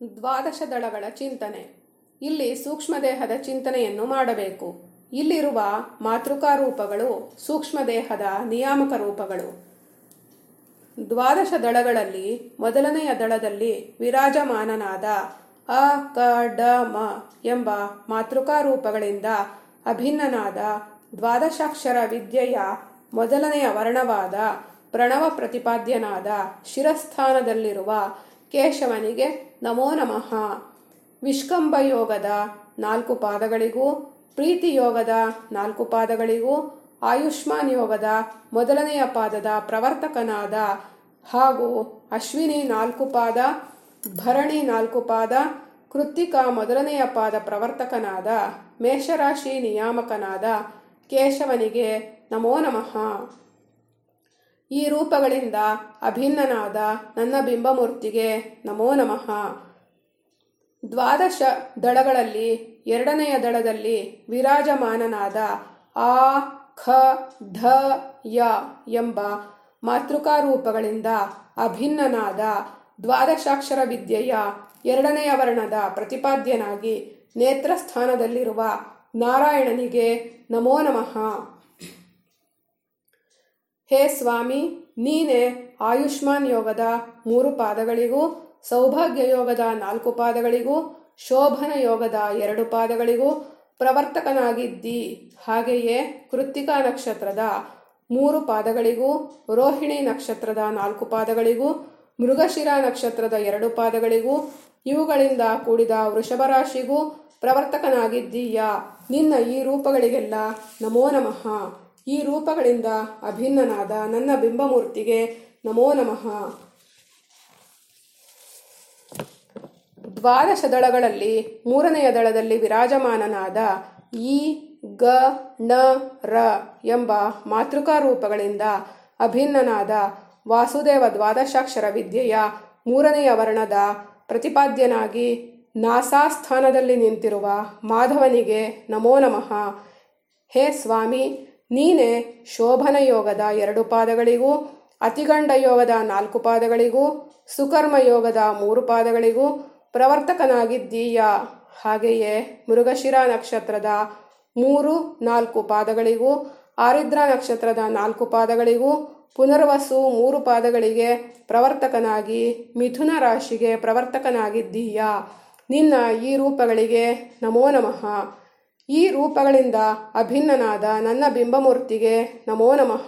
ದ್ವಾದಶ ದಳಗಳ ಚಿಂತನೆ ಇಲ್ಲಿ ಸೂಕ್ಷ್ಮದೇಹದ ಚಿಂತನೆಯನ್ನು ಮಾಡಬೇಕು ಇಲ್ಲಿರುವ ಮಾತೃಕಾ ರೂಪಗಳು ಸೂಕ್ಷ್ಮದೇಹದ ನಿಯಾಮಕ ರೂಪಗಳು ದ್ವಾದಶ ದಳಗಳಲ್ಲಿ ಮೊದಲನೆಯ ದಳದಲ್ಲಿ ವಿರಾಜಮಾನನಾದ ಅ ಕ ಡ ಮ ಎಂಬ ಮಾತೃಕಾ ರೂಪಗಳಿಂದ ಅಭಿನ್ನನಾದ ದ್ವಾದಶಾಕ್ಷರ ವಿದ್ಯೆಯ ಮೊದಲನೆಯ ವರ್ಣವಾದ ಪ್ರಣವ ಪ್ರತಿಪಾದ್ಯನಾದ ಶಿರಸ್ಥಾನದಲ್ಲಿರುವ ಕೇಶವನಿಗೆ ನಮೋ ನಮಃ ವಿಷ್ಕಂಭ ಯೋಗದ ನಾಲ್ಕು ಪಾದಗಳಿಗೂ ಪ್ರೀತಿ ಯೋಗದ ನಾಲ್ಕು ಪಾದಗಳಿಗೂ ಆಯುಷ್ಮಾನ್ ಯೋಗದ ಮೊದಲನೆಯ ಪಾದದ ಪ್ರವರ್ತಕನಾದ ಹಾಗೂ ಅಶ್ವಿನಿ ನಾಲ್ಕು ಪಾದ ಭರಣಿ ನಾಲ್ಕು ಪಾದ ಕೃತ್ತಿಕ ಮೊದಲನೆಯ ಪಾದ ಪ್ರವರ್ತಕನಾದ ಮೇಷರಾಶಿ ನಿಯಾಮಕನಾದ ಕೇಶವನಿಗೆ ನಮೋ ನಮಃ ಈ ರೂಪಗಳಿಂದ ಅಭಿನ್ನನಾದ ನನ್ನ ಬಿಂಬಮೂರ್ತಿಗೆ ನಮೋ ನಮಃ ದ್ವಾದಶ ದಳಗಳಲ್ಲಿ ಎರಡನೆಯ ದಳದಲ್ಲಿ ವಿರಾಜಮಾನನಾದ ಆ ಖ ಢ ಯ ಎಂಬ ಮಾತೃಕಾ ರೂಪಗಳಿಂದ ಅಭಿನ್ನನಾದ ದ್ವಾದಶಾಕ್ಷರ ವಿದ್ಯೆಯ ಎರಡನೆಯ ವರ್ಣದ ಪ್ರತಿಪಾದ್ಯನಾಗಿ ನೇತ್ರಸ್ಥಾನದಲ್ಲಿರುವ ನಾರಾಯಣನಿಗೆ ನಮೋ ನಮಃ ಹೇ ಸ್ವಾಮಿ ನೀನೆ ಆಯುಷ್ಮಾನ್ ಯೋಗದ ಮೂರು ಪಾದಗಳಿಗೂ ಸೌಭಾಗ್ಯ ಯೋಗದ ನಾಲ್ಕು ಪಾದಗಳಿಗೂ ಶೋಭನ ಯೋಗದ ಎರಡು ಪಾದಗಳಿಗೂ ಪ್ರವರ್ತಕನಾಗಿದ್ದಿ ಹಾಗೆಯೇ ಕೃತ್ತಿಕಾ ನಕ್ಷತ್ರದ ಮೂರು ಪಾದಗಳಿಗೂ ರೋಹಿಣಿ ನಕ್ಷತ್ರದ ನಾಲ್ಕು ಪಾದಗಳಿಗೂ ಮೃಗಶಿರ ನಕ್ಷತ್ರದ ಎರಡು ಪಾದಗಳಿಗೂ ಇವುಗಳಿಂದ ಕೂಡಿದ ವೃಷಭ ರಾಶಿಗೂ ಪ್ರವರ್ತಕನಾಗಿದ್ದೀಯ ನಿನ್ನ ಈ ರೂಪಗಳಿಗೆಲ್ಲ ನಮೋ ನಮಃ ಈ ರೂಪಗಳಿಂದ ಅಭಿನ್ನನಾದ ನನ್ನ ಬಿಂಬಮೂರ್ತಿಗೆ ನಮೋ ನಮಃ ದ್ವಾದಶ ದಳಗಳಲ್ಲಿ ಮೂರನೆಯ ದಳದಲ್ಲಿ ವಿರಾಜಮಾನನಾದ ಈ ಗ ಣ ರ ಎಂಬ ಮಾತೃಕಾ ರೂಪಗಳಿಂದ ಅಭಿನ್ನನಾದ ವಾಸುದೇವ ದ್ವಾದಶಾಕ್ಷರ ವಿದ್ಯೆಯ ಮೂರನೆಯ ವರ್ಣದ ಪ್ರತಿಪಾದ್ಯನಾಗಿ ನಾಸಾಸ್ಥಾನದಲ್ಲಿ ನಿಂತಿರುವ ಮಾಧವನಿಗೆ ನಮೋ ನಮಃ ಹೇ ಸ್ವಾಮಿ ನೀನೆ ಶೋಭನ ಯೋಗದ ಎರಡು ಪಾದಗಳಿಗೂ ಅತಿಗಂಡ ಯೋಗದ ನಾಲ್ಕು ಪಾದಗಳಿಗೂ ಸುಕರ್ಮ ಯೋಗದ ಮೂರು ಪಾದಗಳಿಗೂ ಪ್ರವರ್ತಕನಾಗಿದ್ದೀಯ ಹಾಗೆಯೇ ಮೃಗಶಿರ ನಕ್ಷತ್ರದ ಮೂರು ನಾಲ್ಕು ಪಾದಗಳಿಗೂ ಆರಿದ್ರ ನಕ್ಷತ್ರದ ನಾಲ್ಕು ಪಾದಗಳಿಗೂ ಪುನರ್ವಸು ಮೂರು ಪಾದಗಳಿಗೆ ಪ್ರವರ್ತಕನಾಗಿ ಮಿಥುನ ರಾಶಿಗೆ ಪ್ರವರ್ತಕನಾಗಿದ್ದೀಯ ನಿನ್ನ ಈ ರೂಪಗಳಿಗೆ ನಮೋ ನಮಃ ಈ ರೂಪಗಳಿಂದ ಅಭಿನ್ನನಾದ ನನ್ನ ಬಿಂಬಮೂರ್ತಿಗೆ ನಮೋ ನಮಃ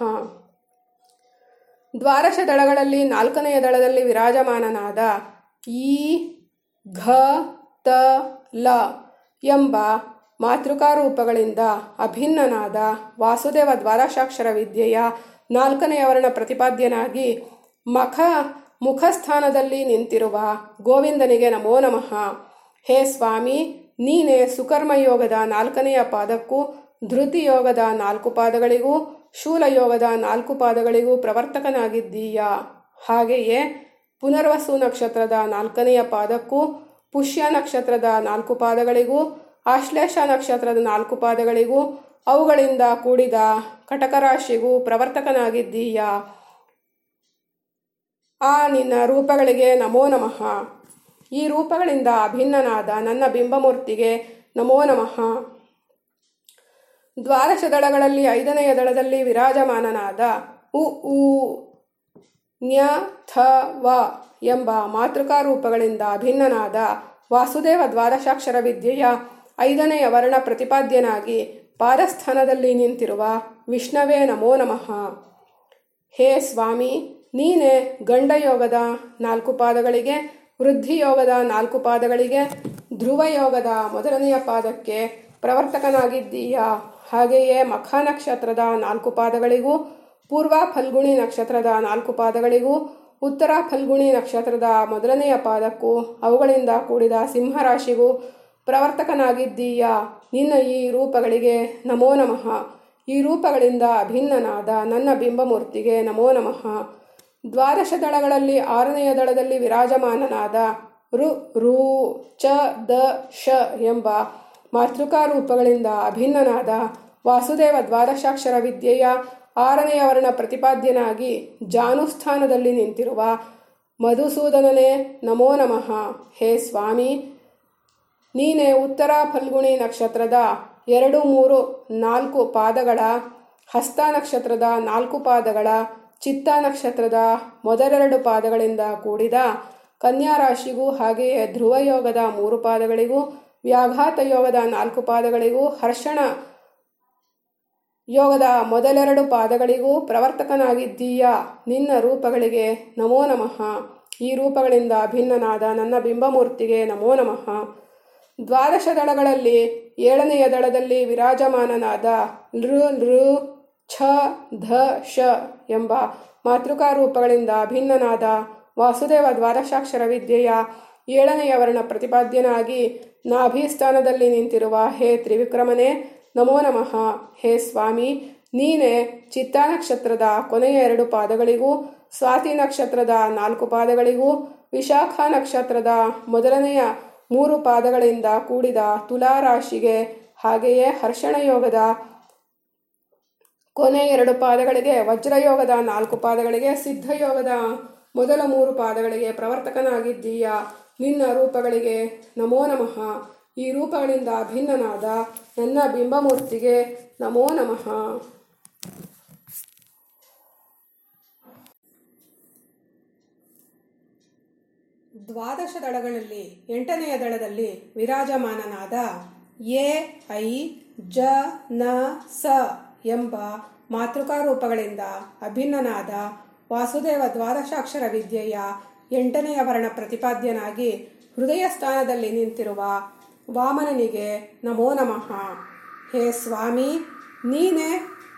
ದ್ವಾದಶ ದಳಗಳಲ್ಲಿ ನಾಲ್ಕನೆಯ ದಳದಲ್ಲಿ ವಿರಾಜಮಾನನಾದ ಈ ಘ ತ ಲ ಎಂಬ ಮಾತೃಕಾ ರೂಪಗಳಿಂದ ಅಭಿನ್ನನಾದ ವಾಸುದೇವ ದ್ವಾದಶಾಕ್ಷರ ವಿದ್ಯೆಯ ನಾಲ್ಕನೆಯ ವರ್ಣ ಪ್ರತಿಪಾದ್ಯನಾಗಿ ಮಖ ಮುಖಸ್ಥಾನದಲ್ಲಿ ನಿಂತಿರುವ ಗೋವಿಂದನಿಗೆ ನಮೋ ನಮಃ ಹೇ ಸ್ವಾಮಿ ನೀನೆ ಸುಕರ್ಮ ಯೋಗದ ನಾಲ್ಕನೆಯ ಪಾದಕ್ಕೂ ಧೃತಿ ಯೋಗದ ನಾಲ್ಕು ಪಾದಗಳಿಗೂ ಶೂಲಯೋಗದ ನಾಲ್ಕು ಪಾದಗಳಿಗೂ ಪ್ರವರ್ತಕನಾಗಿದ್ದೀಯ ಹಾಗೆಯೇ ಪುನರ್ವಸು ನಕ್ಷತ್ರದ ನಾಲ್ಕನೆಯ ಪಾದಕ್ಕೂ ಪುಷ್ಯ ನಕ್ಷತ್ರದ ನಾಲ್ಕು ಪಾದಗಳಿಗೂ ಆಶ್ಲೇಷ ನಕ್ಷತ್ರದ ನಾಲ್ಕು ಪಾದಗಳಿಗೂ ಅವುಗಳಿಂದ ಕೂಡಿದ ಕಟಕರಾಶಿಗೂ ಪ್ರವರ್ತಕನಾಗಿದ್ದೀಯ ಆ ನಿನ್ನ ರೂಪಗಳಿಗೆ ನಮೋ ನಮಃ ಈ ರೂಪಗಳಿಂದ ಅಭಿನ್ನನಾದ ನನ್ನ ಬಿಂಬಮೂರ್ತಿಗೆ ನಮೋ ನಮಃ ದ್ವಾದಶ ದಳಗಳಲ್ಲಿ ಐದನೆಯ ದಳದಲ್ಲಿ ವಿರಾಜಮಾನನಾದ ಉ ಉ ನ್ಯ ಥ ವ ಎಂಬ ಮಾತೃಕಾ ರೂಪಗಳಿಂದ ಅಭಿನ್ನನಾದ ವಾಸುದೇವ ದ್ವಾದಶಾಕ್ಷರ ವಿದ್ಯೆಯ ಐದನೆಯ ವರ್ಣ ಪ್ರತಿಪಾದ್ಯನಾಗಿ ಪಾದಸ್ಥಾನದಲ್ಲಿ ನಿಂತಿರುವ ವಿಷ್ಣವೇ ನಮೋ ನಮಃ ಹೇ ಸ್ವಾಮಿ ನೀನೆ ಗಂಡಯೋಗದ ನಾಲ್ಕು ಪಾದಗಳಿಗೆ ವೃದ್ಧಿಯೋಗದ ನಾಲ್ಕು ಪಾದಗಳಿಗೆ ಧ್ರುವಯೋಗದ ಮೊದಲನೆಯ ಪಾದಕ್ಕೆ ಪ್ರವರ್ತಕನಾಗಿದ್ದೀಯ ಹಾಗೆಯೇ ಮಖ ನಕ್ಷತ್ರದ ನಾಲ್ಕು ಪಾದಗಳಿಗೂ ಪೂರ್ವ ಫಲ್ಗುಣಿ ನಕ್ಷತ್ರದ ನಾಲ್ಕು ಪಾದಗಳಿಗೂ ಉತ್ತರ ಫಲ್ಗುಣಿ ನಕ್ಷತ್ರದ ಮೊದಲನೆಯ ಪಾದಕ್ಕೂ ಅವುಗಳಿಂದ ಕೂಡಿದ ಸಿಂಹರಾಶಿಗೂ ಪ್ರವರ್ತಕನಾಗಿದ್ದೀಯ ನಿನ್ನ ಈ ರೂಪಗಳಿಗೆ ನಮೋ ನಮಃ ಈ ರೂಪಗಳಿಂದ ಅಭಿನ್ನನಾದ ನನ್ನ ಬಿಂಬಮೂರ್ತಿಗೆ ನಮೋ ನಮಃ ದ್ವಾದಶ ದಳಗಳಲ್ಲಿ ಆರನೆಯ ದಳದಲ್ಲಿ ವಿರಾಜಮಾನನಾದ ರು ರೂ ಚ ದ ಶ ಎಂಬ ಮಾತೃಕಾ ರೂಪಗಳಿಂದ ಅಭಿನ್ನನಾದ ವಾಸುದೇವ ದ್ವಾದಶಾಕ್ಷರ ವಿದ್ಯೆಯ ಆರನೆಯ ವರ್ಣ ಪ್ರತಿಪಾದ್ಯನಾಗಿ ಜಾನುಸ್ಥಾನದಲ್ಲಿ ನಿಂತಿರುವ ಮಧುಸೂದನನೇ ನಮೋ ನಮಃ ಹೇ ಸ್ವಾಮಿ ನೀನೇ ಉತ್ತರ ಫಲ್ಗುಣಿ ನಕ್ಷತ್ರದ ಎರಡು ಮೂರು ನಾಲ್ಕು ಪಾದಗಳ ಹಸ್ತ ನಕ್ಷತ್ರದ ನಾಲ್ಕು ಪಾದಗಳ ಚಿತ್ತ ನಕ್ಷತ್ರದ ಮೊದಲೆರಡು ಪಾದಗಳಿಂದ ಕೂಡಿದ ಕನ್ಯಾ ರಾಶಿಗೂ ಹಾಗೆಯೇ ಧ್ರುವ ಯೋಗದ ಮೂರು ಪಾದಗಳಿಗೂ ವ್ಯಾಘಾತ ಯೋಗದ ನಾಲ್ಕು ಪಾದಗಳಿಗೂ ಹರ್ಷಣ ಯೋಗದ ಮೊದಲೆರಡು ಪಾದಗಳಿಗೂ ಪ್ರವರ್ತಕನಾಗಿದ್ದೀಯ ನಿನ್ನ ರೂಪಗಳಿಗೆ ನಮೋ ನಮಃ ಈ ರೂಪಗಳಿಂದ ಭಿನ್ನನಾದ ನನ್ನ ಬಿಂಬಮೂರ್ತಿಗೆ ನಮೋ ನಮಃ ದ್ವಾದಶ ದಳಗಳಲ್ಲಿ ಏಳನೆಯ ದಳದಲ್ಲಿ ವಿರಾಜಮಾನನಾದ ನೃ ನೃ ಛ ಧ ಶ ಎಂಬ ಮಾತೃಕಾ ರೂಪಗಳಿಂದ ಭಿನ್ನನಾದ ವಾಸುದೇವ ದ್ವಾದಶಾಕ್ಷರ ವಿದ್ಯೆಯ ಏಳನೆಯ ವರ್ಣ ಪ್ರತಿಪಾದ್ಯನಾಗಿ ನಾಭಿಸ್ಥಾನದಲ್ಲಿ ನಿಂತಿರುವ ಹೇ ತ್ರಿವಿಕ್ರಮನೇ ನಮೋ ನಮಃ ಹೇ ಸ್ವಾಮಿ ನೀನೇ ಚಿತ್ತಾ ನಕ್ಷತ್ರದ ಕೊನೆಯ ಎರಡು ಪಾದಗಳಿಗೂ ಸ್ವಾತಿ ನಕ್ಷತ್ರದ ನಾಲ್ಕು ಪಾದಗಳಿಗೂ ವಿಶಾಖ ನಕ್ಷತ್ರದ ಮೊದಲನೆಯ ಮೂರು ಪಾದಗಳಿಂದ ಕೂಡಿದ ತುಲಾ ರಾಶಿಗೆ ಹಾಗೆಯೇ ಹರ್ಷಣ ಯೋಗದ ಕೊನೆ ಎರಡು ಪಾದಗಳಿಗೆ ವಜ್ರಯೋಗದ ನಾಲ್ಕು ಪಾದಗಳಿಗೆ ಸಿದ್ಧಯೋಗದ ಮೊದಲ ಮೂರು ಪಾದಗಳಿಗೆ ಪ್ರವರ್ತಕನಾಗಿದ್ದೀಯ ನಿನ್ನ ರೂಪಗಳಿಗೆ ನಮೋ ನಮಃ ಈ ರೂಪಗಳಿಂದ ಭಿನ್ನನಾದ ನನ್ನ ಬಿಂಬಮೂರ್ತಿಗೆ ನಮೋ ನಮಃ ದ್ವಾದಶ ದಳಗಳಲ್ಲಿ ಎಂಟನೆಯ ದಳದಲ್ಲಿ ವಿರಾಜಮಾನನಾದ ಎ ಐ ಜ ನ ಸ ಎಂಬ ಮಾತೃಕಾ ರೂಪಗಳಿಂದ ಅಭಿನ್ನನಾದ ವಾಸುದೇವ ದ್ವಾದಶಾಕ್ಷರ ವಿದ್ಯೆಯ ಎಂಟನೆಯ ವರ್ಣ ಪ್ರತಿಪಾದ್ಯನಾಗಿ ಹೃದಯ ಸ್ಥಾನದಲ್ಲಿ ನಿಂತಿರುವ ವಾಮನನಿಗೆ ನಮೋ ನಮಃ ಹೇ ಸ್ವಾಮಿ ನೀನೇ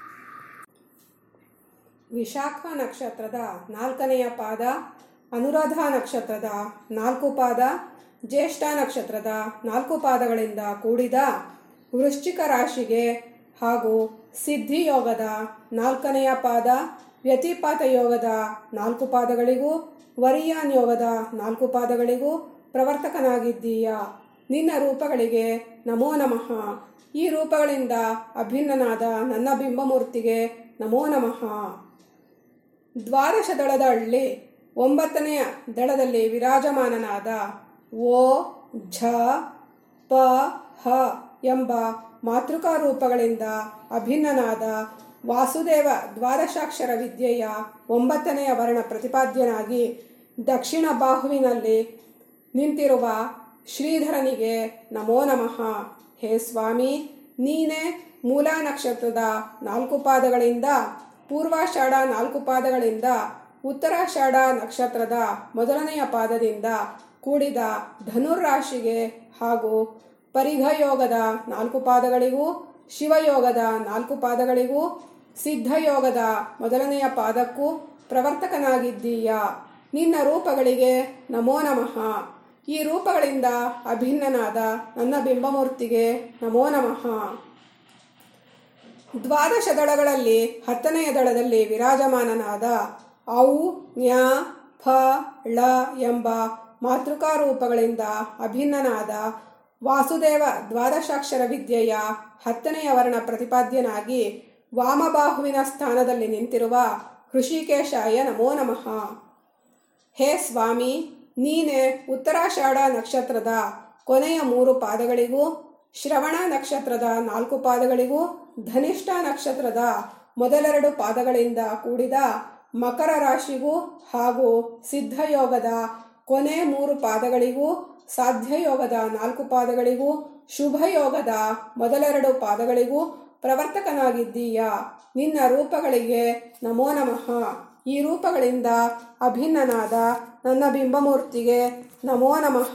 ವಿಶಾಖ ನಕ್ಷತ್ರದ ನಾಲ್ಕನೆಯ ಪಾದ ಅನುರಾಧ ನಕ್ಷತ್ರದ ನಾಲ್ಕು ಪಾದ ಜ್ಯೇಷ್ಠ ನಕ್ಷತ್ರದ ನಾಲ್ಕು ಪಾದಗಳಿಂದ ಕೂಡಿದ ವೃಶ್ಚಿಕ ರಾಶಿಗೆ ಹಾಗೂ ಸಿದ್ಧಿಯೋಗದ ನಾಲ್ಕನೆಯ ಪಾದ ವ್ಯತಿಪಾತ ಯೋಗದ ನಾಲ್ಕು ಪಾದಗಳಿಗೂ ವರಿಯಾನ್ ಯೋಗದ ನಾಲ್ಕು ಪಾದಗಳಿಗೂ ಪ್ರವರ್ತಕನಾಗಿದ್ದೀಯ ನಿನ್ನ ರೂಪಗಳಿಗೆ ನಮೋ ನಮಃ ಈ ರೂಪಗಳಿಂದ ಅಭಿನ್ನನಾದ ನನ್ನ ಬಿಂಬಮೂರ್ತಿಗೆ ನಮೋ ನಮಃ ದ್ವಾದಶ ದಳದಲ್ಲಿ ಒಂಬತ್ತನೆಯ ದಳದಲ್ಲಿ ವಿರಾಜಮಾನನಾದ ಓ ಝ ಪ ಹ ಎಂಬ ಮಾತೃಕಾ ರೂಪಗಳಿಂದ ಅಭಿನ್ನನಾದ ವಾಸುದೇವ ದ್ವಾದಶಾಕ್ಷರ ವಿದ್ಯೆಯ ಒಂಬತ್ತನೆಯ ವರ್ಣ ಪ್ರತಿಪಾದ್ಯನಾಗಿ ದಕ್ಷಿಣ ಬಾಹುವಿನಲ್ಲಿ ನಿಂತಿರುವ ಶ್ರೀಧರನಿಗೆ ನಮೋ ನಮಃ ಹೇ ಸ್ವಾಮಿ ನೀನೇ ಮೂಲ ನಕ್ಷತ್ರದ ನಾಲ್ಕು ಪಾದಗಳಿಂದ ಪೂರ್ವಾಷಾಢ ನಾಲ್ಕು ಪಾದಗಳಿಂದ ಉತ್ತರಾಷಾಢ ನಕ್ಷತ್ರದ ಮೊದಲನೆಯ ಪಾದದಿಂದ ಕೂಡಿದ ಧನುರ್ರಾಶಿಗೆ ಹಾಗೂ ಪರಿಘಯೋಗದ ನಾಲ್ಕು ಪಾದಗಳಿಗೂ ಶಿವಯೋಗದ ನಾಲ್ಕು ಪಾದಗಳಿಗೂ ಸಿದ್ಧಯೋಗದ ಮೊದಲನೆಯ ಪಾದಕ್ಕೂ ಪ್ರವರ್ತಕನಾಗಿದ್ದೀಯ ನಿನ್ನ ರೂಪಗಳಿಗೆ ನಮೋ ನಮಃ ಈ ರೂಪಗಳಿಂದ ಅಭಿನ್ನನಾದ ನನ್ನ ಬಿಂಬಮೂರ್ತಿಗೆ ನಮೋ ನಮಃ ದ್ವಾದಶ ದಳಗಳಲ್ಲಿ ಹತ್ತನೆಯ ದಳದಲ್ಲಿ ವಿರಾಜಮಾನನಾದ ಔ ಜ್ಞ ಫ ಳ ಎಂಬ ಮಾತೃಕಾ ರೂಪಗಳಿಂದ ಅಭಿನ್ನನಾದ ವಾಸುದೇವ ದ್ವಾದಶಾಕ್ಷರ ವಿದ್ಯೆಯ ಹತ್ತನೆಯ ವರ್ಣ ಪ್ರತಿಪಾದ್ಯನಾಗಿ ವಾಮಬಾಹುವಿನ ಸ್ಥಾನದಲ್ಲಿ ನಿಂತಿರುವ ಹೃಷಿಕೇಶಾಯ ನಮೋ ನಮಃ ಹೇ ಸ್ವಾಮಿ ನೀನೇ ಉತ್ತರಾಷಾಢ ನಕ್ಷತ್ರದ ಕೊನೆಯ ಮೂರು ಪಾದಗಳಿಗೂ ಶ್ರವಣ ನಕ್ಷತ್ರದ ನಾಲ್ಕು ಪಾದಗಳಿಗೂ ಧನಿಷ್ಠ ನಕ್ಷತ್ರದ ಮೊದಲೆರಡು ಪಾದಗಳಿಂದ ಕೂಡಿದ ಮಕರ ರಾಶಿಗೂ ಹಾಗೂ ಸಿದ್ಧಯೋಗದ ಕೊನೆ ಮೂರು ಪಾದಗಳಿಗೂ ಸಾಧ್ಯಯೋಗದ ನಾಲ್ಕು ಪಾದಗಳಿಗೂ ಶುಭಯೋಗದ ಮೊದಲೆರಡು ಪಾದಗಳಿಗೂ ಪ್ರವರ್ತಕನಾಗಿದ್ದೀಯ ನಿನ್ನ ರೂಪಗಳಿಗೆ ನಮೋ ನಮಃ ಈ ರೂಪಗಳಿಂದ ಅಭಿನ್ನನಾದ ನನ್ನ ಬಿಂಬಮೂರ್ತಿಗೆ ನಮೋ ನಮಃ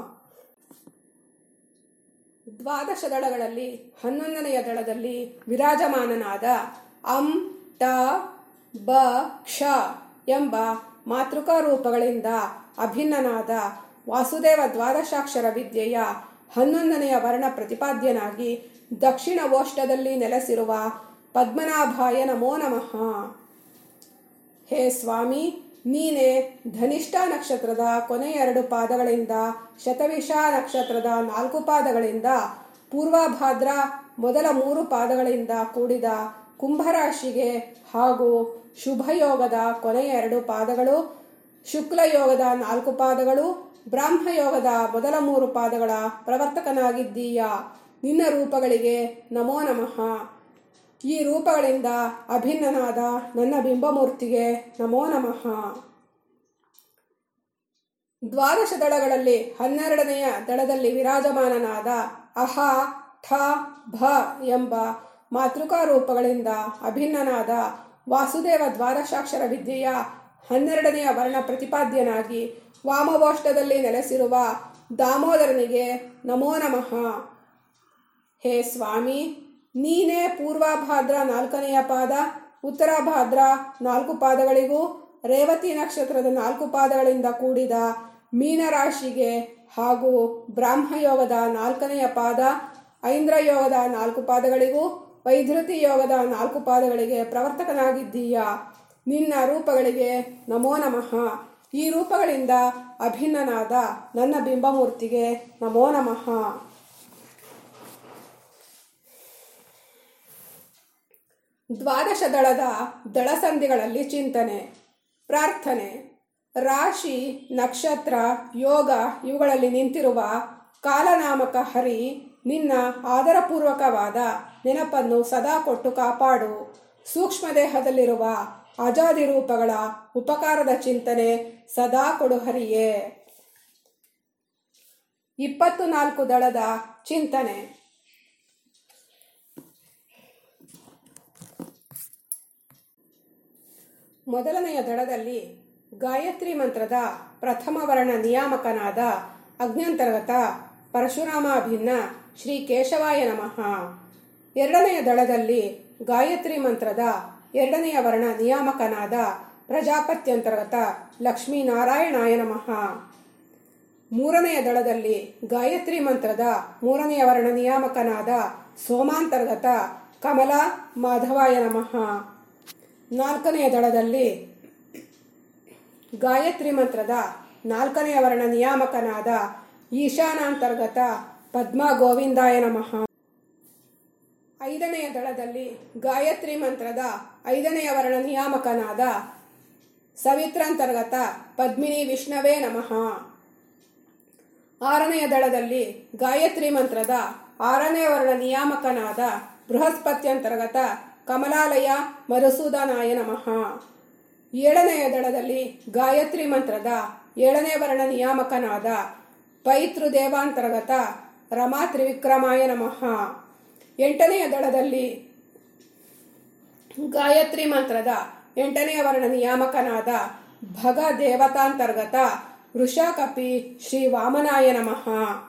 ದ್ವಾದಶ ದಳಗಳಲ್ಲಿ ಹನ್ನೊಂದನೆಯ ದಳದಲ್ಲಿ ವಿರಾಜಮಾನನಾದ ಅಂ ಟ ಬ ಕ್ಷ ಎಂಬ ಮಾತೃಕಾ ರೂಪಗಳಿಂದ ಅಭಿನ್ನನಾದ ವಾಸುದೇವ ದ್ವಾದಶಾಕ್ಷರ ವಿದ್ಯೆಯ ಹನ್ನೊಂದನೆಯ ವರ್ಣ ಪ್ರತಿಪಾದ್ಯನಾಗಿ ದಕ್ಷಿಣ ಓಷ್ಟದಲ್ಲಿ ನೆಲೆಸಿರುವ ಪದ್ಮನಾಭಾಯ ನಮೋ ನಮಃ ಹೇ ಸ್ವಾಮಿ ನೀನೇ ಧನಿಷ್ಠ ನಕ್ಷತ್ರದ ಕೊನೆಯ ಎರಡು ಪಾದಗಳಿಂದ ಶತವಿಷ ನಕ್ಷತ್ರದ ನಾಲ್ಕು ಪಾದಗಳಿಂದ ಪೂರ್ವಭಾದ್ರ ಮೊದಲ ಮೂರು ಪಾದಗಳಿಂದ ಕೂಡಿದ ಕುಂಭರಾಶಿಗೆ ಹಾಗೂ ಶುಭಯೋಗದ ಕೊನೆಯ ಎರಡು ಪಾದಗಳು ಶುಕ್ಲಯೋಗದ ನಾಲ್ಕು ಪಾದಗಳು ಬ್ರಾಹ್ಮಯೋಗದ ಮೊದಲ ಮೂರು ಪಾದಗಳ ಪ್ರವರ್ತಕನಾಗಿದ್ದೀಯ ನಿನ್ನ ರೂಪಗಳಿಗೆ ನಮೋ ನಮಃ ಈ ರೂಪಗಳಿಂದ ಅಭಿನ್ನನಾದ ನನ್ನ ಬಿಂಬಮೂರ್ತಿಗೆ ನಮೋ ನಮಃ ದ್ವಾದಶ ದಳಗಳಲ್ಲಿ ಹನ್ನೆರಡನೆಯ ದಳದಲ್ಲಿ ವಿರಾಜಮಾನನಾದ ಅಹ ಠ ಭ ಎಂಬ ಮಾತೃಕಾ ರೂಪಗಳಿಂದ ಅಭಿನ್ನನಾದ ವಾಸುದೇವ ದ್ವಾದಶಾಕ್ಷರ ವಿದ್ಯೆಯ ಹನ್ನೆರಡನೆಯ ವರ್ಣ ಪ್ರತಿಪಾದ್ಯನಾಗಿ ವಾಮಗೋಷ್ಠದಲ್ಲಿ ನೆಲೆಸಿರುವ ದಾಮೋದರನಿಗೆ ನಮೋ ನಮಃ ಹೇ ಸ್ವಾಮಿ ನೀನೇ ಪೂರ್ವಭಾದ್ರ ನಾಲ್ಕನೆಯ ಪಾದ ಉತ್ತರಭಾದ್ರ ನಾಲ್ಕು ಪಾದಗಳಿಗೂ ರೇವತಿ ನಕ್ಷತ್ರದ ನಾಲ್ಕು ಪಾದಗಳಿಂದ ಕೂಡಿದ ಮೀನರಾಶಿಗೆ ಹಾಗೂ ಬ್ರಾಹ್ಮಯೋಗದ ನಾಲ್ಕನೆಯ ಪಾದ ಐಂದ್ರಯೋಗದ ನಾಲ್ಕು ಪಾದಗಳಿಗೂ ವೈಧೃತಿ ಯೋಗದ ನಾಲ್ಕು ಪಾದಗಳಿಗೆ ಪ್ರವರ್ತಕನಾಗಿದ್ದೀಯ ನಿನ್ನ ರೂಪಗಳಿಗೆ ನಮೋ ನಮಃ ಈ ರೂಪಗಳಿಂದ ಅಭಿನ್ನನಾದ ನನ್ನ ಬಿಂಬಮೂರ್ತಿಗೆ ನಮೋ ನಮಃ ದ್ವಾದಶ ದಳದ ದಳಸಂಧಿಗಳಲ್ಲಿ ಚಿಂತನೆ ಪ್ರಾರ್ಥನೆ ರಾಶಿ ನಕ್ಷತ್ರ ಯೋಗ ಇವುಗಳಲ್ಲಿ ನಿಂತಿರುವ ಕಾಲನಾಮಕ ಹರಿ ನಿನ್ನ ಆದರಪೂರ್ವಕವಾದ ನೆನಪನ್ನು ಸದಾ ಕೊಟ್ಟು ಕಾಪಾಡು ಸೂಕ್ಷ್ಮ ದೇಹದಲ್ಲಿರುವ ಅಜಾದಿ ರೂಪಗಳ ಉಪಕಾರದ ಚಿಂತನೆ ಸದಾ ಕೊಡು ಹರಿಯೇ ಇಪ್ಪತ್ತು ನಾಲ್ಕು ದಳದ ಚಿಂತನೆ ಮೊದಲನೆಯ ದಳದಲ್ಲಿ ಗಾಯತ್ರಿ ಮಂತ್ರದ ಪ್ರಥಮ ವರ್ಣ ನಿಯಾಮಕನಾದ ಅಜ್ಞಾಂತರ್ಗತ ಪರಶುರಾಮಾಭಿನ್ನ ಶ್ರೀ ಕೇಶವಾಯ ನಮಃ ಎರಡನೆಯ ದಳದಲ್ಲಿ ಗಾಯತ್ರಿ ಮಂತ್ರದ ಎರಡನೆಯ ವರ್ಣ ನಿಯಾಮಕನಾದ ಪ್ರಜಾಪತ್ಯಂತರ್ಗತ ಲಕ್ಷ್ಮೀನಾರಾಯಣಾಯ ನಮಃ ಮೂರನೆಯ ದಳದಲ್ಲಿ ಗಾಯತ್ರಿ ಮಂತ್ರದ ಮೂರನೆಯ ವರ್ಣ ನಿಯಾಮಕನಾದ ಸೋಮಾಂತರ್ಗತ ಕಮಲ ಮಾಧವಾಯ ನಮಃ ನಾಲ್ಕನೆಯ ದಳದಲ್ಲಿ ಗಾಯತ್ರಿ ಮಂತ್ರದ ನಾಲ್ಕನೆಯ ವರ್ಣ ನಿಯಾಮಕನಾದ ಈಶಾನಾಂತರ್ಗತ ಪದ್ಮ ಗೋವಿಂದಾಯ ನಮಃ ಐದನೆಯ ದಳದಲ್ಲಿ ಗಾಯತ್ರಿ ಮಂತ್ರದ ಐದನೆಯ ವರ್ಣ ನಿಯಾಮಕನಾದ ಸವಿತ್ರಾಂತರ್ಗತ ಪದ್ಮಿನಿ ವಿಷ್ಣವೇ ನಮಃ ಆರನೆಯ ದಳದಲ್ಲಿ ಗಾಯತ್ರಿ ಮಂತ್ರದ ಆರನೇ ವರ್ಣ ನಿಯಾಮಕನಾದ ಬೃಹಸ್ಪತ್ಯಂತರ್ಗತ ಕಮಲಾಲಯ ಮಧುಸೂದನಾಯ ನಮಃ ಏಳನೆಯ ದಳದಲ್ಲಿ ಗಾಯತ್ರಿ ಮಂತ್ರದ ಏಳನೇ ವರ್ಣ ನಿಯಾಮಕನಾದ ಪೈತೃ ದೇವಾಂತರ್ಗತ ರಮಾ ತ್ರಿವಿಕ್ರಮಾಯ ನಮಃ ಎಂಟನೆಯ ದಳದಲ್ಲಿ ಗಾಯತ್ರಿ ಮಂತ್ರದ ಎಂಟನೆಯ ವರ್ಣ ನಿಯಾಮಕನಾದ ಭಗ ದೇವತಾಂತರ್ಗತ ವೃಷಾಕಪಿ ಶ್ರೀ ವಾಮನಾಯ ನಮಃ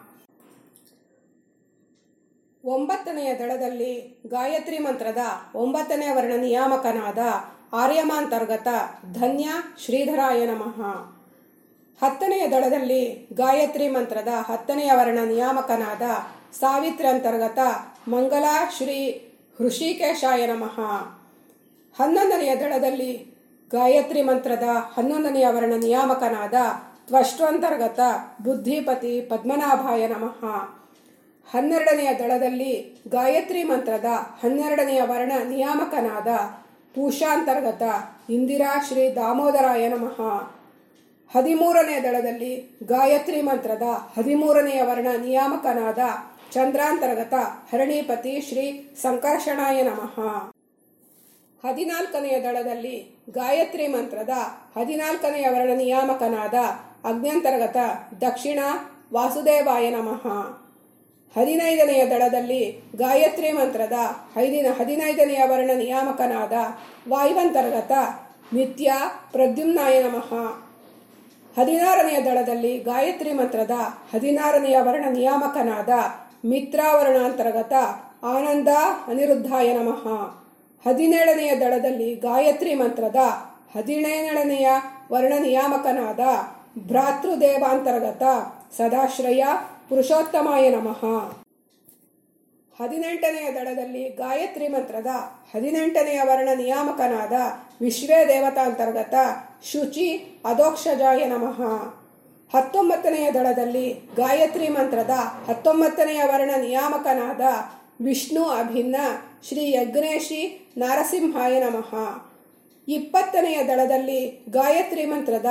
ಒಂಬತ್ತನೆಯ ದಳದಲ್ಲಿ ಗಾಯತ್ರಿ ಮಂತ್ರದ ಒಂಬತ್ತನೇ ವರ್ಣ ನಿಯಾಮಕನಾದ ಆರ್ಯಮಾಂತರ್ಗತ ಧನ್ಯ ಶ್ರೀಧರಾಯ ನಮಃ ಹತ್ತನೆಯ ದಳದಲ್ಲಿ ಗಾಯತ್ರಿ ಮಂತ್ರದ ಹತ್ತನೆಯ ವರ್ಣ ನಿಯಾಮಕನಾದ ಸಾವಿತ್ರಿ ಅಂತರ್ಗತ ಮಂಗಲ ಶ್ರೀ ಹೃಷಿಕೇಶಾಯ ನಮಃ ಹನ್ನೊಂದನೆಯ ದಳದಲ್ಲಿ ಗಾಯತ್ರಿ ಮಂತ್ರದ ಹನ್ನೊಂದನೆಯ ವರ್ಣ ನಿಯಾಮಕನಾದ ತ್ವಷ್ಟಂತರ್ಗತ ಬುದ್ಧಿಪತಿ ಪದ್ಮನಾಭಾಯ ನಮಃ ಹನ್ನೆರಡನೆಯ ದಳದಲ್ಲಿ ಗಾಯತ್ರಿ ಮಂತ್ರದ ಹನ್ನೆರಡನೆಯ ವರ್ಣ ನಿಯಾಮಕನಾದ ಪೂಷಾಂತರ್ಗತ ಇಂದಿರಾ ಶ್ರೀ ದಾಮೋದರಾಯ ನಮಃ ಹದಿಮೂರನೆಯ ದಳದಲ್ಲಿ ಗಾಯತ್ರಿ ಮಂತ್ರದ ಹದಿಮೂರನೆಯ ವರ್ಣ ನಿಯಾಮಕನಾದ ಚಂದ್ರಾಂತರ್ಗತ ಹರಣೀಪತಿ ಶ್ರೀ ಸಂಕರ್ಷಣಾಯ ನಮಃ ಹದಿನಾಲ್ಕನೆಯ ದಳದಲ್ಲಿ ಗಾಯತ್ರಿ ಮಂತ್ರದ ಹದಿನಾಲ್ಕನೆಯ ವರ್ಣ ನಿಯಾಮಕನಾದ ಅಗ್ನ್ಯಂತರ್ಗತ ದಕ್ಷಿಣ ವಾಸುದೇವಾಯ ನಮಃ ಹದಿನೈದನೆಯ ದಳದಲ್ಲಿ ಗಾಯತ್ರಿ ಮಂತ್ರದ ಐದಿನ ಹದಿನೈದನೆಯ ವರ್ಣ ನಿಯಾಮಕನಾದ ವಾಯುವಂತರ್ಗತ ನಿತ್ಯ ಪ್ರದ್ಯುಮ್ನಾಯ ನಮಃ ಹದಿನಾರನೆಯ ದಳದಲ್ಲಿ ಗಾಯತ್ರಿ ಮಂತ್ರದ ಹದಿನಾರನೆಯ ವರ್ಣ ನಿಯಾಮಕನಾದ ಮಿತ್ರಾವರ್ಣಾಂತರ್ಗತ ಆನಂದ ಅನಿರುದ್ಧಾಯ ನಮಃ ಹದಿನೇಳನೆಯ ದಳದಲ್ಲಿ ಗಾಯತ್ರಿ ಮಂತ್ರದ ಹದಿನೇಳನೆಯ ವರ್ಣ ನಿಯಾಮಕನಾದ ಭ್ರಾತೃದೇವಾಂತರ್ಗತ ಸದಾಶ್ರಯ ಪುರುಷೋತ್ತಮಾಯ ನಮಃ ಹದಿನೆಂಟನೆಯ ದಳದಲ್ಲಿ ಗಾಯತ್ರಿ ಮಂತ್ರದ ಹದಿನೆಂಟನೆಯ ವರ್ಣ ನಿಯಾಮಕನಾದ ವಿಶ್ವೇ ದೇವತಾಂತರ್ಗತ ಶುಚಿ ಅಧೋಕ್ಷಜಾಯ ನಮಃ ಹತ್ತೊಂಬತ್ತನೆಯ ದಳದಲ್ಲಿ ಗಾಯತ್ರಿ ಮಂತ್ರದ ಹತ್ತೊಂಬತ್ತನೆಯ ವರ್ಣ ನಿಯಾಮಕನಾದ ವಿಷ್ಣು ಅಭಿನ್ನ ಶ್ರೀ ಯಜ್ಞೇಶಿ ನಾರಸಿಂಹಾಯ ನಮಃ ಇಪ್ಪತ್ತನೆಯ ದಳದಲ್ಲಿ ಗಾಯತ್ರಿ ಮಂತ್ರದ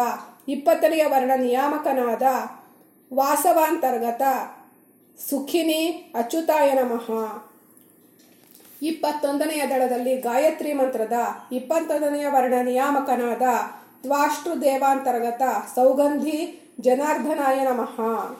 ಇಪ್ಪತ್ತನೆಯ ವರ್ಣ ನಿಯಾಮಕನಾದ ವಾಸವಾಂತರ್ಗತ ಸುಖಿನಿ ಅಚ್ಯುತಾಯ ನಮಃ ಇಪ್ಪತ್ತೊಂದನೆಯ ದಳದಲ್ಲಿ ಗಾಯತ್ರಿ ಮಂತ್ರದ ಇಪ್ಪತ್ತೊಂದನೆಯ ವರ್ಣ ನಿಯಾಮಕನಾದ ತ್ವಾಷ್ಟು ದೇವಾಂತರ್ಗತ ಸೌಗಂಧಿ ಜನಾರ್ದನಾಯ ನಮಃ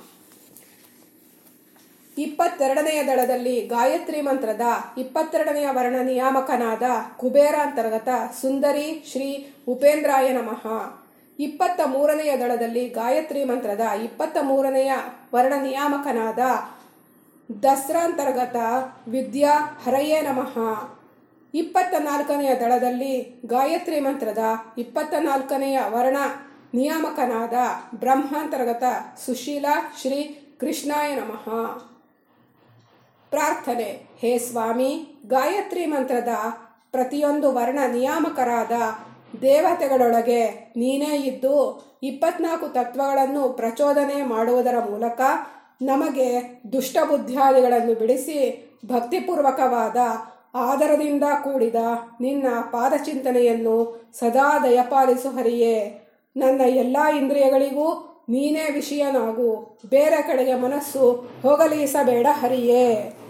ಇಪ್ಪತ್ತೆರಡನೆಯ ದಳದಲ್ಲಿ ಗಾಯತ್ರಿ ಮಂತ್ರದ ಇಪ್ಪತ್ತೆರಡನೆಯ ವರ್ಣ ನಿಯಾಮಕನಾದ ಕುಬೇರ ಅಂತರ್ಗತ ಸುಂದರಿ ಶ್ರೀ ಉಪೇಂದ್ರಾಯ ನಮಃ ಇಪ್ಪತ್ತ ಮೂರನೆಯ ದಳದಲ್ಲಿ ಗಾಯತ್ರಿ ಮಂತ್ರದ ಇಪ್ಪತ್ತ ಮೂರನೆಯ ವರ್ಣ ನಿಯಾಮಕನಾದ ದಸ್ರಾಂತರ್ಗತ ವಿದ್ಯಾ ಹರಯೇ ನಮಃ ಇಪ್ಪತ್ತ ನಾಲ್ಕನೆಯ ದಳದಲ್ಲಿ ಗಾಯತ್ರಿ ಮಂತ್ರದ ಇಪ್ಪತ್ತ ನಾಲ್ಕನೆಯ ವರ್ಣ ನಿಯಾಮಕನಾದ ಬ್ರಹ್ಮಾಂತರ್ಗತ ಸುಶೀಲ ಶ್ರೀ ಕೃಷ್ಣಾಯ ನಮಃ ಪ್ರಾರ್ಥನೆ ಹೇ ಸ್ವಾಮಿ ಗಾಯತ್ರಿ ಮಂತ್ರದ ಪ್ರತಿಯೊಂದು ವರ್ಣ ನಿಯಾಮಕರಾದ ದೇವತೆಗಳೊಳಗೆ ನೀನೇ ಇದ್ದು ಇಪ್ಪತ್ನಾಲ್ಕು ತತ್ವಗಳನ್ನು ಪ್ರಚೋದನೆ ಮಾಡುವುದರ ಮೂಲಕ ನಮಗೆ ದುಷ್ಟಬುದ್ಧಾದಿಗಳನ್ನು ಬಿಡಿಸಿ ಭಕ್ತಿಪೂರ್ವಕವಾದ ಆದರದಿಂದ ಕೂಡಿದ ನಿನ್ನ ಪಾದಚಿಂತನೆಯನ್ನು ಸದಾ ದಯಪಾಲಿಸು ಹರಿಯೇ ನನ್ನ ಎಲ್ಲ ಇಂದ್ರಿಯಗಳಿಗೂ ನೀನೇ ವಿಷಯನಾಗು ಬೇರೆ ಕಡೆಗೆ ಮನಸ್ಸು ಹೋಗಲೀಸಬೇಡ ಹರಿಯೇ